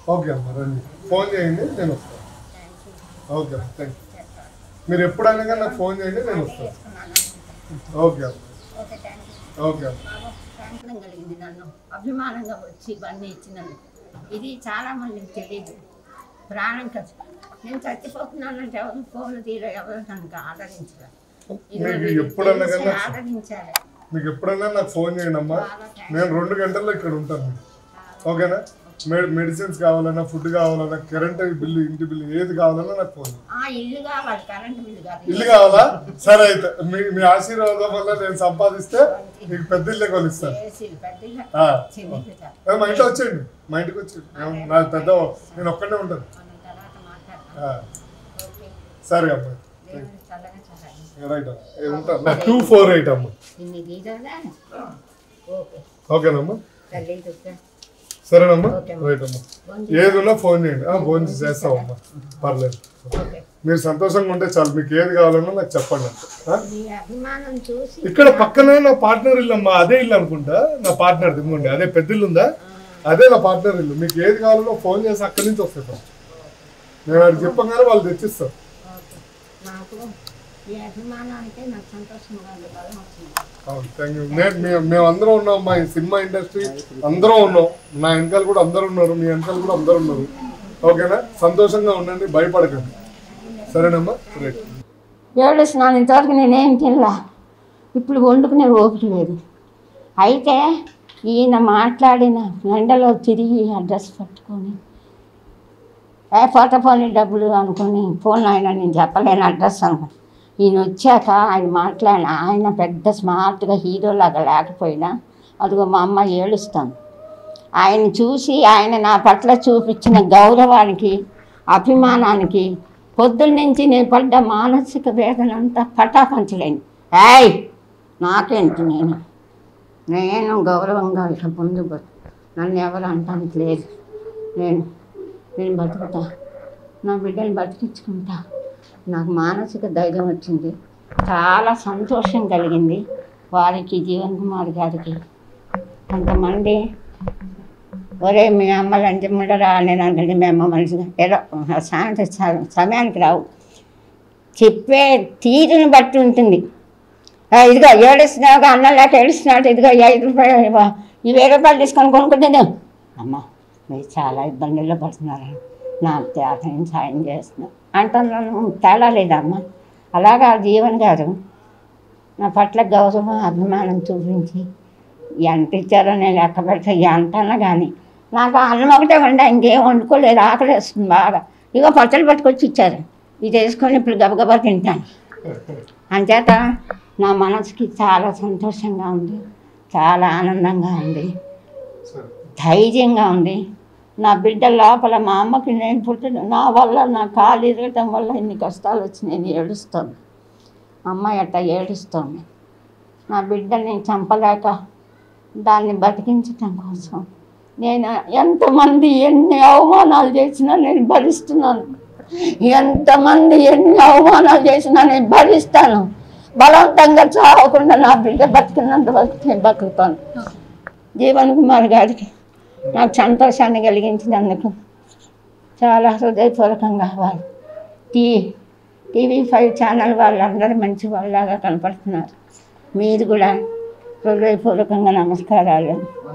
Okay అమ్మా రండి phone చేయండి నేను వస్తాను ఓకే అమ్మా థ్యాంక్ యూ మీరు ఎప్పుడైనా కానీ నాకు ఫోన్ చేయండి నేను వస్తాను ఓకే అమ్మా ఓకే థ్యాంక్ యూ ఓకే అమ్మా ప్రాంతం కలిగింది నన్ను అభిమానంగా వచ్చి ఇవన్నీ ఇచ్చినందుకు ఇది చాలా మందికి తెలియదు ప్రాణం కష్టం నేను చచ్చిపోతున్నానంటే ఎవరు ఫోన్లు తీర ఎవరు నన్ను ఆదరించరు మీకు ఎప్పుడన్నా కానీ నాకు- ఆదరించాలి మీకు ఎప్పుడైనా నాకు ఫోన్ చేయండి అమ్మా నేను రెండు గంటల్లో ఇక్కడ ఉంటాను ఓకేనా మె- మెడిసిన్స్ కావాలన్నా ఫుడ్ కావాలన్నా కరెంట్ బిల్లు ఇంటి బిల్లు ఏది కావాలన్నా నాకు ఫోన్ చేయండి. ఆ ఇల్లు కావాలి కరెంట్ బిల్లు కాదు ఇల్లు కావాలా సరే అయితే మీ మీ ఆశీర్వాదం వల్ల నేను సంపాదిస్తే మీకు పెద్ద ఇల్లే కొనిస్తాను ఏసీలు పెద్ద ఇల్లు, ఆ. చిన్న ఇల్లు కాదు. ఏ, మా ఇంట్లో వచ్చేయండి మా ఇంటికి వచ్చేయండి నేను- నా పెద్ద నేను ఒక్కనే ఉంటాను మనం తర్వాత మాట్లాడతాం ఆ, ఓకే సరే అమ్మా దేవుని చల్లగా చల్లాలి రైట్ అమ్మా ఏ, ఉంటాను నా టూ ఫోర్ ఎయిట్ అమ్మా ఇన్ని గీతలే ఓకే ఓకేనమ్మా తల్లి దుర్గా సరేనమ్మా ఓకే అమ్మా. రైట్ అమ్మా ఫోన్ ఏది ఉన్నా ఫోన్ చేయండి ఫోన్ చేస్తామమ్మా పర్లేదు ఓకే మీరు సంతోషంగా ఉంటే చాలు మీకు ఏది కావాలన్నా నాకు చెప్పండి అంతే. ఆ? మీ అభిమానం చూసి ఇక్కడ పక్కనే నా పార్ట్నర్ ఇల్లు అమ్మా అదే ఇల్లు అనుకుంటా నా పార్ట్నర్ దిమ్మండి అదే పెద్ద ఇల్లు ఉందా అదే నా పార్ట్నర్ ఇల్లు మీకు ఏది కావాలో ఫోన్ చేసి అక్కడి నుంచి వస్తాయి ఫస్ట్ నేను అది చెప్పగానే వాళ్ళు తెచ్చిస్తారు ఓకే నాకు ఈ అభిమానానికే నాకు సంతోషంగా ఉంది బలం వచ్చింది అవును థ్యాంక్ యూ నేను మేము మేమందరం ఉన్నాం మా ఈ సినిమా ఇండస్ట్రీ అందరం ఉన్నాం నా వెనకాల కూడా అందరు ఉన్నారు మీ వెనకాల కూడా అందరు ఉన్నారు ఓకేనా సంతోషంగా ఉండండి భయపడకండి సరేనమ్మా రైట్ ఏడుస్తున్నాను ఇంతవరకు నేనేం తినలా ఇప్పుడు వండుకునే ఓపిక లేదు అయితే ఈయన మాట్లాడిన ఎండలో తిరిగి అడ్రస్ పట్టుకొని ఏ ఫోటో ఫోన్ డబ్బులు అనుకొని ఫోన్ ఆయన నేను చెప్పలేను అడ్రస్ అనుకో ఈయన వచ్చాక ఆయన మాట్లాడిన ఆయన పెద్ద స్మార్ట్గా హీరోలాగా లేకపోయినా అదిగో మా అమ్మ ఏడుస్తాను ఆయన చూసి ఆయన నా పట్ల చూపించిన గౌరవానికి అభిమానానికి పొద్దున్న నుంచి నేను పడ్డ మానసిక వేదన అంతా పటాపంచలేను ఏయ్ నాకేంటి నేను నేను గౌరవంగా ఇక ముందు బతు నన్ను ఎవరు అంటానికి లేదు నేను నేను బతుకుతా నా బిడ్డని బతికించుకుంటా నాకు మానసిక ధైర్యం వచ్చింది చాలా సంతోషం కలిగింది వారికి జీవన్ కుమార్ గారికి కొంతమంది ఒరే మీ అమ్మ లంచి ముండరా నేను అంటే మీ అమ్మ మనిషిగా ఏదో సాయంత్రం స- సమయానికి రావు చెప్పే తీరుని బట్టి ఉంటుంది ఆ, ఇదిగో ఏడుస్తున్నావు అన్నం లేక ఏడుస్తున్నాడు ఇదిగో ఈ ఐదు రూపాయలు ఇవ్వ. ఈ వెయ్యి రూపాయలు తీసుకొని కొనుక్కుంటుంది అమ్మ మీరు చాలా ఇబ్బందుల్లో పడుతున్నారు నాకు త్యాగం సాయం చేస్తున్నా అంటున్నాను తేడా లేదమ్మా అలాగా జీవన్ గారు నా పట్ల గౌరవం అభిమానం చూపించి ఎంత ఇచ్చారో నేను లెక్క పెడితే ఎంత అన్నా కానీ నాకు అన్నం ఒకటే వండా ఇంకేం వండుకోలేదు ఆకలి వేస్తుంది బాగా ఇగో పచ్చళ్ళు పట్టుకొచ్చి ఇచ్చారు ఇది వేసుకొని ఇప్పుడు గబగబా తింటాను అంచేత నా మనసుకి చాలా సంతోషంగా ఉంది చాలా ఆనందంగా ఉంది సరే ధైర్యంగా ఉంది నా బిడ్డ లోపల మా అమ్మకి నేను పుట్టిన నా వల్ల నా కాలు ఇరగటం వల్ల ఇన్ని కష్టాలు వచ్చి నేను ఏడుస్తాను అమ్మాయి అట్ట ఏడుస్తోంది నా బిడ్డని చంపలేక దాన్ని బతికించటం కోసం నేను ఎంతమంది ఎన్ని అవమానాలు చేసినా నేను భరిస్తున్నాను ఎంతమంది ఎన్ని అవమానాలు చేసినా నేను భరిస్తాను బలవంతంగా చావకుండా నా బిడ్డ బతికినంత వరకు నేను బతుకుతాను జీవన్ కుమార్ గారికి నాకు సంతోషాన్ని కలిగించినందుకు చాలా హృదయపూర్వకంగా వాళ్ళు టీ టీవీ ఫైవ్ ఛానల్ వాళ్ళందరూ మంచి వాళ్ళలాగా కనపడుతున్నారు మీరు కూడా హృదయపూర్వకంగా నమస్కారాలు